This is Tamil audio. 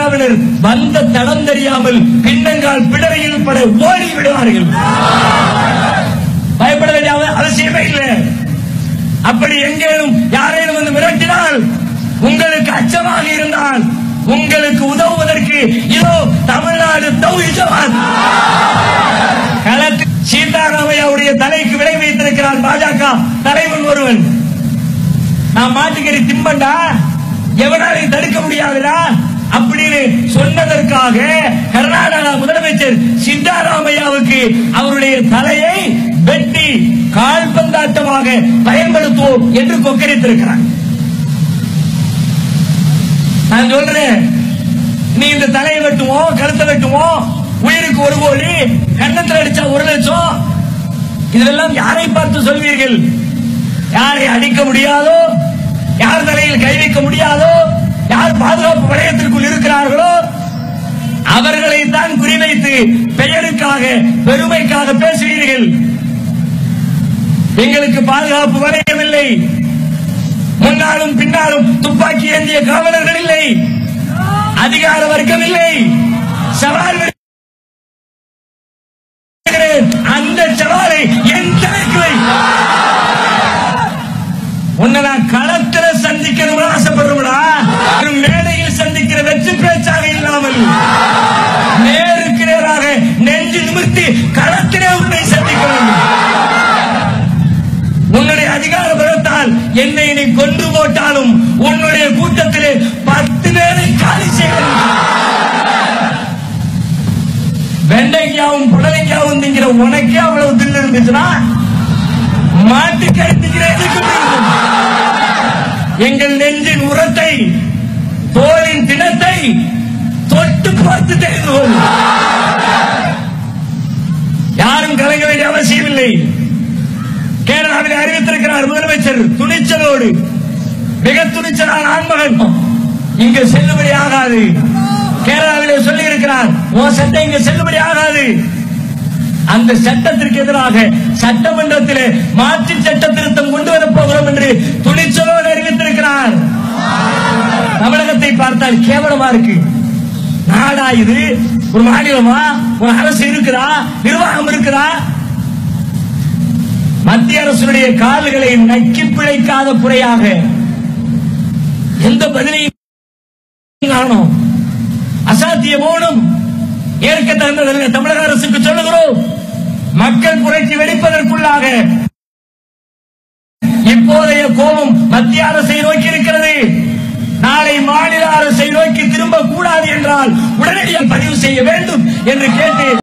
பாஜகவினர் வந்த தடம் தெரியாமல் பின்னங்கால் பிடரையில் பட ஓடி விடுவார்கள் பயப்பட வேண்டிய அவ- அவசியமே இல்லை அப்படி எங்கேனும் யாரேனும் வந்து மிரட்டினால் உங்களுக்கு அச்சமாக இருந்தால் உங்களுக்கு உதவுவதற்கு இதோ தமிழ்நாடு தௌஹீத் ஜமாத் களத்தில் சீதாராமையாவுடைய தலைக்கு விலை வைத்திருக்கிறார் பாஜக தலைவன் ஒருவன் நான் மாட்டுக்கறி திம்பண்டா எவனாலையும் தடுக்க முடியாதுடா அப்படின்னு சொன்னதற்காக கர்நாடகா முதலமைச்சர் சித்தாராமையாவுக்கு அவருடைய தலையை வெட்டி கால்பந்தாட்டமாக பயன்படுத்துவோம் என்று கொக்கரித்திருக்கிறார் நான் சொல்றேன் நீ இந்த தலையை வெட்டுவோம் கழுத்தை வெட்டுவோம் உயிருக்கு ஒரு கோடி கன்னத்தில் அடிச்சா ஒரு லட்சம் இதெல்லாம் யாரை பார்த்து சொல்வீர்கள் யாரை அடிக்க முடியாதோ யார் தலையில் கை வைக்க முடியாதோ யார் பாதுகாப்பு வளையத்திற்குள் இருக்கிறார்களோ அவர்களை தான் குறிவைத்து பெயருக்காக பெருமைக்காக பேசுவீர்கள் எங்களுக்கு பாதுகாப்பு வளையமில்லை முன்னாலும் பின்னாலும் துப்பாக்கி ஏந்திய காவலர்கள் இல்லை அதிகார வர்க்கம் இல்லை சவால் விடு- அந்த சவாலை என் தலைக்கு வை உன்னை நான் களத்துல சந்திக்கணும் ஆசைப்படுறா மேடையில் சந்திக்கிற வெற்றி பேச்சாக இல்லாமல் நேருக்கு நேராக நெஞ்சு நிமிர்த்தி களத்திலே உன்னை சந்திக்கணும் உன்னுடைய அதிகார பலத்தால் என்னை நீ கொண்டு போட்டாலும் உன்னுடைய கூட்டத்திலே பத்து பேரை காலி செய்யணும் வெண்டைக்காவும் புடலைக்காவும் திங்கிற உனக்கே அவ்வளவு தில்லு இருந்துச்சுன்னா மாட்டுக்கறி திங்கிற எதுக்கு வேண்டும்? எங்கள் நெஞ்சின் உரத்தை தோளின் தினத்தை தொட்டு பார்த்து தெரிந்து கொள் யாரும் கலங்க வேண்டிய அவசியம் இல்லை கேரளாவில் அறிவித்திருக்கிறார் முதலமைச்சர் துணிச்சலோடு மிக துணிச்சலான ஆண்மகன் இங்கு செல்லுபடி ஆகாது கேரளாவிலே சொல்லி இருக்கிறார் உன் சட்டம் இங்க செல்லுபடி ஆகாது அந்த சட்டத்திற்கு எதிராக சட்டமன்றத்திலே மாற்று சட்ட திருத்தம் கொண்டு வரப் போகிறோம் என்று துணிச்சலோடு அறிவித்திருக்கிறார் தமிழகத்தை பார்த்தால் கேவலமா இருக்கு நாடா இது ஒரு மாநிலமா ஒரு அரசு இருக்குதா நிர்வாகம் இருக்குதா மத்திய அரசுடைய கால்களை நக்கி பிழைக்காத குறையாக எந்த பதிலையும் காணும் அசாத்திய மௌனம் ஏற்க தகுந்ததல்ல தமிழக அரசுக்கு சொல்லுகிறோம் மக்கள் குறைக்கு வெடிப்பதற்குள்ளாக இப்போதைய கோபம் மத்திய அரசை நோக்கி இருக்கிறது நாளை மாநில அரசை நோக்கி திரும்ப கூடாது என்றால் உடனடியாக பதிவு செய்ய வேண்டும் என்று கேட்டு